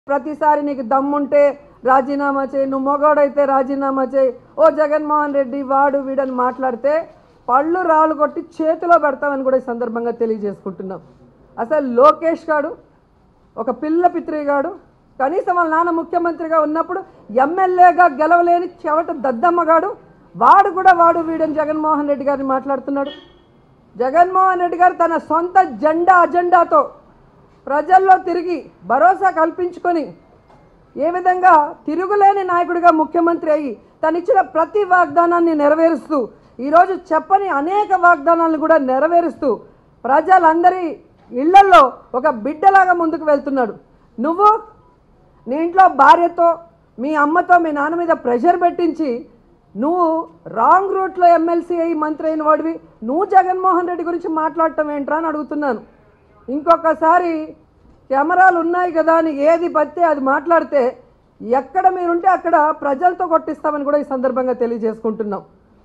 ప్రతిసారి నీకు దమ్ముంటే రాజీనామా చేయి నువ్వు మొగోడైతే రాజీనామా చేయి ఓ జగన్మోహన్ రెడ్డి వాడు వీడని మాట్లాడితే పళ్ళు రాళ్ళు కొట్టి చేతిలో పెడతామని కూడా ఈ సందర్భంగా తెలియజేసుకుంటున్నాం అసలు లోకేష్ గాడు ఒక పిల్ల పిత్రిగాడు కనీసం వాళ్ళ నాన్న ముఖ్యమంత్రిగా ఉన్నప్పుడు ఎమ్మెల్యేగా గెలవలేని చెవట దద్దమ్మగాడు వాడు కూడా వాడు వీడని జగన్మోహన్ రెడ్డి గారిని మాట్లాడుతున్నాడు జగన్మోహన్ రెడ్డి గారు తన సొంత జెండా అజెండాతో ప్రజల్లో తిరిగి భరోసా కల్పించుకొని ఏ విధంగా తిరుగులేని నాయకుడిగా ముఖ్యమంత్రి అయ్యి తనిచ్చిన ప్రతి వాగ్దానాన్ని నెరవేరుస్తూ ఈరోజు చెప్పని అనేక వాగ్దానాలను కూడా నెరవేరుస్తూ ప్రజలందరి ఇళ్లల్లో ఒక బిడ్డలాగా ముందుకు వెళ్తున్నాడు నువ్వు నీ ఇంట్లో భార్యతో మీ అమ్మతో మీ నాన్న మీద ప్రెషర్ పెట్టించి నువ్వు రాంగ్ రూట్లో ఎమ్మెల్సీ అయ్యి మంత్రి అయిన వాడివి నువ్వు జగన్మోహన్ రెడ్డి గురించి మాట్లాడటం ఏంట్రా అని అడుగుతున్నాను ఇంకొకసారి కెమెరాలు ఉన్నాయి కదా అని ఏది పడితే అది మాట్లాడితే ఎక్కడ మీరుంటే అక్కడ ప్రజలతో కొట్టిస్తామని కూడా ఈ సందర్భంగా తెలియజేసుకుంటున్నాం